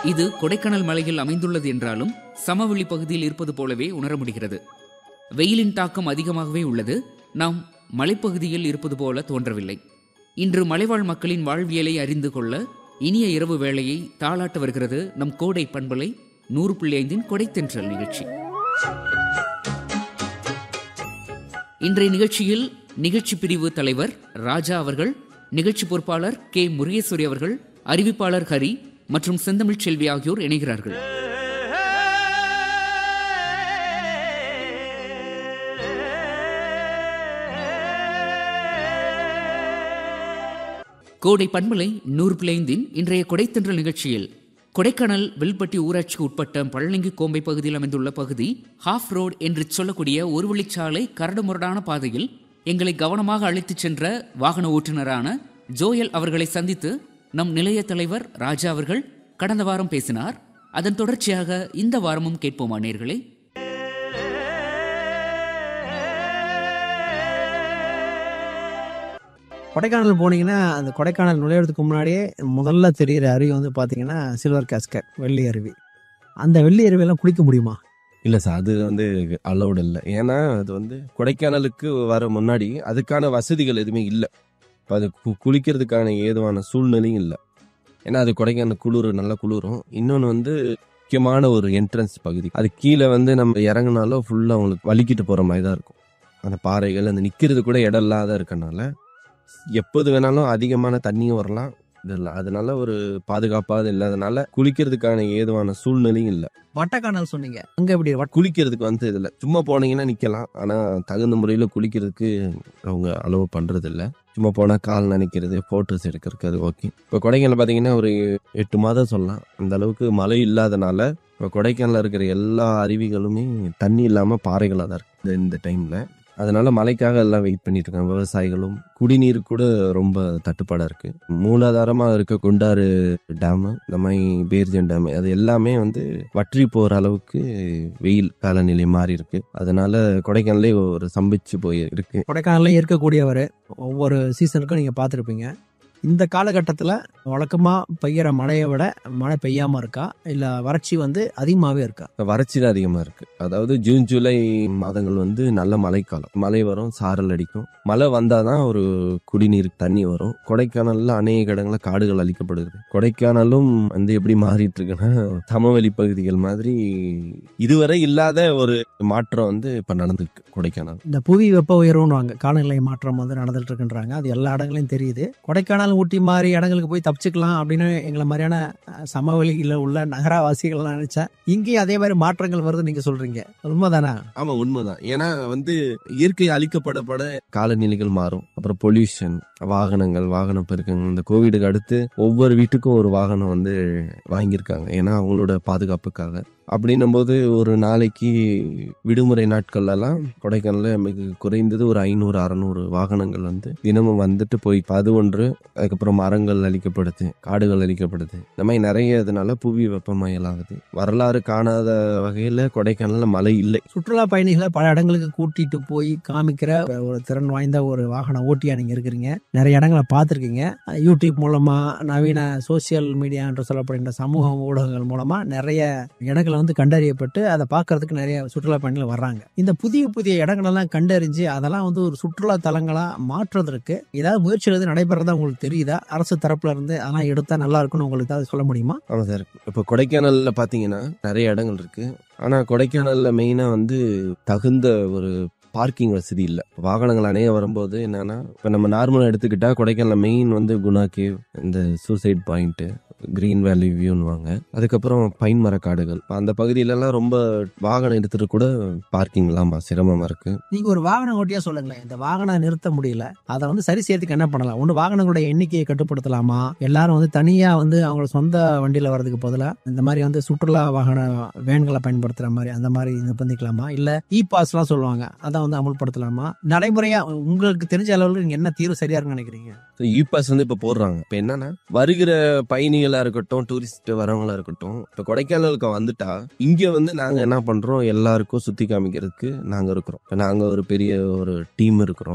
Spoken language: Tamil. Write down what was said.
இது கொடைக்கானல் மலையில் அமைந்துள்ளது என்றாலும் சமவெளி பகுதியில் இருப்பது போலவே உணர முடிகிறது வெயிலின் தாக்கம் அதிகமாகவே உள்ளது நாம் மலைப்பகுதியில் இருப்பது போல தோன்றவில்லை இன்று மலைவாழ் மக்களின் வாழ்வியலை அறிந்து கொள்ள இனிய இரவு வேளையை தாளாட்ட வருகிறது நம் கோடை பண்பலை நூறு புள்ளி ஐந்தின் கொடைத்தென்றல் நிகழ்ச்சி இன்றைய நிகழ்ச்சியில் நிகழ்ச்சி பிரிவு தலைவர் ராஜா அவர்கள் நிகழ்ச்சி பொறுப்பாளர் கே முருகேஸ்வரி அவர்கள் அறிவிப்பாளர் ஹரி மற்றும் செந்தமிழ் செல்வி ஆகியோர் இணைகிறார்கள் கோடை பண்பலை நூறு பிளைந்தின் இன்றைய கொடைத்தென்றல் நிகழ்ச்சியில் கொடைக்கானல் வில்பட்டி ஊராட்சிக்கு உட்பட்ட பழனிங்கி கோம்பை பகுதியில் அமைந்துள்ள பகுதி ஹாஃப் ரோடு என்று சொல்லக்கூடிய ஒரு வழிச்சாலை கரடுமுரடான பாதையில் எங்களை கவனமாக அழைத்துச் சென்ற வாகன ஓட்டுநரான ஜோயல் அவர்களை சந்தித்து நம் நிலைய தலைவர் ராஜா அவர்கள் கடந்த வாரம் பேசினார் அதன் தொடர்ச்சியாக இந்த வாரமும் கேட்போமா நேர்களே கொடைக்கானல் போனீங்கன்னா அந்த கொடைக்கானல் நுழையிறதுக்கு முன்னாடியே முதல்ல தெரியிற அருவி வந்து பார்த்தீங்கன்னா சில்வர் காஸ்கட் வெள்ளி அருவி அந்த வெள்ளி அருவியெல்லாம் குளிக்க முடியுமா இல்லை சார் அது வந்து அலௌடு இல்லை ஏன்னா அது வந்து கொடைக்கானலுக்கு வர முன்னாடி அதுக்கான வசதிகள் எதுவுமே இல்லை இப்போ அது கு- குளிக்கிறதுக்கான ஏதுவான சூழ்நிலையும் இல்லை ஏன்னா அது கொடைக்கானல் குளிர் நல்லா குளிரும் இன்னொன்று வந்து முக்கியமான ஒரு என்ட்ரன்ஸ் பகுதி அது கீழே வந்து நம்ம இறங்குனாலும் ஃபுல்லாக அவங்களுக்கு வலிக்கிட்டு போகிற மாதிரி தான் இருக்கும் அந்த பாறைகள் அந்த நிற்கிறது கூட இடம் இல்லாத இருக்கனால எப்போது வேணாலும் அதிகமான தண்ணியும் வரலாம் இது இல்லை அதனால ஒரு பாதுகாப்பாக இல்லாதனால குளிக்கிறதுக்கான ஏதுவான சூழ்நிலையும் இல்லை வட்டக்கானல் சொன்னீங்க அங்கே எப்படி வட்ட குளிக்கிறதுக்கு வந்து இதில் சும்மா போனீங்கன்னா நிற்கலாம் ஆனால் தகுந்த முறையில் குளிக்கிறதுக்கு அவங்க அலோவ் பண்ணுறது இல்ல சும்மா போனால் கால் நினைக்கிறது ஃபோட்டோஸ் எடுக்கிறதுக்கு அது ஓகே இப்போ கொடைக்கானல் பார்த்தீங்கன்னா ஒரு எட்டு மாதம் சொல்லலாம் அந்த அளவுக்கு மழை இல்லாதனால இப்போ கொடைக்கானலில் இருக்கிற எல்லா அருவிகளுமே தண்ணி இல்லாமல் பாறைகளாக தான் இருக்குது இந்த- இந்த டைமில் அதனால மழைக்காக எல்லாம் வெயிட் பண்ணிட்டு இருக்காங்க விவசாயிகளும் குடிநீர் கூட ரொம்ப தட்டுப்பாடாக இருக்கு மூலாதாரமாக இருக்க குண்டாறு டேமு இந்த மாதிரி பேர்ஜன் டேமு அது எல்லாமே வந்து வற்றி போகிற அளவுக்கு வெயில் காலநிலை மாறி இருக்கு அதனால கொடைக்கானலே ஒரு சம்பிச்சு போய் இருக்கு கொடைக்கானல்ல இருக்கக்கூடியவர் ஒவ்வொரு சீசனுக்கும் நீங்கள் பார்த்துருப்பீங்க இந்த காலகட்டத்தில் வழக்கமாக பெய்கிற மழையை விட மழை பெய்யாமல் இருக்கா இல்லை வறட்சி வந்து அதிகமாகவே இருக்கா வறட்சி தான் அதிகமாக இருக்கு அதாவது ஜூன் ஜூலை மாதங்கள் வந்து நல்ல மழைக்காலம் மழை வரும் சாரல் அடிக்கும் மழை வந்தால் தான் ஒரு குடிநீர் தண்ணி வரும் கொடைக்கானல்ல அநேக இடங்களில் காடுகள் அழிக்கப்படுது கொடைக்கானலும் வந்து எப்படி மாறிட்டு இருக்குன்னா சமவெளி பகுதிகள் மாதிரி இதுவரை இல்லாத ஒரு மாற்றம் வந்து இப்போ நடந்துருக்கு கொடைக்கானல் இந்த புவி வெப்ப உயர்வுன்னுவாங்க காலநிலை மாற்றம் வந்து நடந்துட்டு இருக்குன்றாங்க அது எல்லா இடங்களையும் தெரியுது கொடைக்கானல் ஊட்டி மாதிரி இடங்களுக்கு போய் தப்பிச்சுக்கலாம் அப்படின்னு எங்களை மாதிரியான அஹ், சமவெளியில் உள்ள நகராவாசிகள்லாம் நினைச்சா இங்கேயும் அதே மாதிரி மாற்றங்கள் வருது நீங்க சொல்றீங்க உண்மைதானா ஆமா உண்மைதான் ஏன்னா வந்து இயற்கை அழிக்கப்படப்பட காலநிலைகள் மாறும் அப்புறம் பொல்யூஷன் வாகனங்கள் வாகன பெருக்கங்கள் இந்த கோவிடுக்கு அடுத்து ஒவ்வொரு வீட்டுக்கும் ஒரு வாகனம் வந்து வாங்கியிருக்காங்க ஏன்னா அவங்களோட பாதுகாப்புக்காக அப்படின்னும் போது ஒரு நாளைக்கு விடுமுறை நாட்கள்லாம் கொடைக்கானல்ல மிக குறைந்தது ஒரு ஐநூறு அறநூறு வாகனங்கள் வந்து தினமும் வந்துட்டு போய் அது ஒன்று அதுக்கப்புறம் மரங்கள் அழிக்கப்படுது காடுகள் அழிக்கப்படுது இந்த மாதிரி நிறைய இதனால புவி வெப்பமயலாகுது வரலாறு காணாத வகையில கொடைக்கானல்ல மழை இல்லை சுற்றுலா பயணிகளை பல இடங்களுக்கு கூட்டிட்டு போய் காமிக்கிற ஒரு திறன் வாய்ந்த ஒரு வாகன ஓட்டியா நீங்க இருக்கிறீங்க நிறைய இடங்களை பார்த்துருக்கீங்க யூடியூப் மூலமா நவீன சோசியல் மீடியா என்று சொல்லப்படுகின்ற சமூக ஊடகங்கள் மூலமா நிறைய இடங்களை வந்து கண்டறியப்பட்டு அதை பார்க்கறதுக்கு நிறைய சுற்றுலா பயணிகள் வர்றாங்க இந்த புதிய புதிய இடங்களெல்லாம் கண்டறிஞ்சு அதெல்லாம் வந்து ஒரு சுற்றுலா தலங்களா மாற்றுவதற்கு ஏதாவது முயற்சிகள் எதுவும் நடைபெறதா உங்களுக்கு தெரியுதா அரசு தரப்புல இருந்து அதெல்லாம் எடுத்தா நல்லா இருக்கும்னு உங்களுக்கு ஏதாவது சொல்ல முடியுமா ஆமாம் சார் இப்போ கொடைக்கானல்ல பார்த்தீங்கன்னா நிறைய இடங்கள் இருக்கு ஆனால் கொடைக்கானல்ல மெயினாக வந்து தகுந்த ஒரு பார்க்கிங் வசதி இல்லை வாகனங்கள் அணைய வரும்போது என்னன்னா இப்போ நம்ம நார்மலாக எடுத்துக்கிட்டா கொடைக்கானல் மெயின் வந்து குணா கேவ் இந்த சூசைட் பாயிண்ட்டு கிரீன் வேலி வியூன்னுவாங்க அதுக்கப்புறம் பைன் மரக்காடுகள் இப்ப அந்த பகுதியிலலாம் ரொம்ப வாகனம் எடுத்துட்டு கூட பார்க்கிங் இல்லாமல் சிரமமாக இருக்கு நீங்க ஒரு வாகன ஓட்டியா சொல்லுங்களேன் இந்த வாகனம் நிறுத்த முடியல அதை வந்து சரி செய்யறதுக்கு என்ன பண்ணலாம் ஒன்று வாகனங்களுடைய எண்ணிக்கையை கட்டுப்படுத்தலாமா எல்லாரும் வந்து தனியா வந்து அவங்களோட சொந்த வண்டியில வர்றதுக்கு பதிலா இந்த மாதிரி வந்து சுற்றுலா வாகன வேன்களை பயன்படுத்துற மாதிரி அந்த மாதிரி நிர்பந்திக்கலாமா இல்ல இ பாஸ்லாம் சொல்லுவாங்க அதை வந்து அமல்படுத்தலாமா நடைமுறையா உங்களுக்கு தெரிஞ்ச அளவுக்கு நீங்க என்ன தீர்வு சரியா இருக்குன்னு நினைக்கிறீங்க இ பாஸ் வந்து இப்போ போடுறாங்க இப்போ என்னன்னா வருகிற பயணிகளா இருக்கட்டும் டூரிஸ்ட் வரவங்களா இருக்கட்டும் இப்போ கொடைக்கானலுக்கு வந்துட்டா இங்க வந்து நாங்க என்ன பண்றோம் எல்லாருக்கும் சுத்தி காமிக்கிறதுக்கு நாங்க இருக்கிறோம் இப்போ நாங்க ஒரு பெரிய ஒரு டீம் இருக்கிறோம்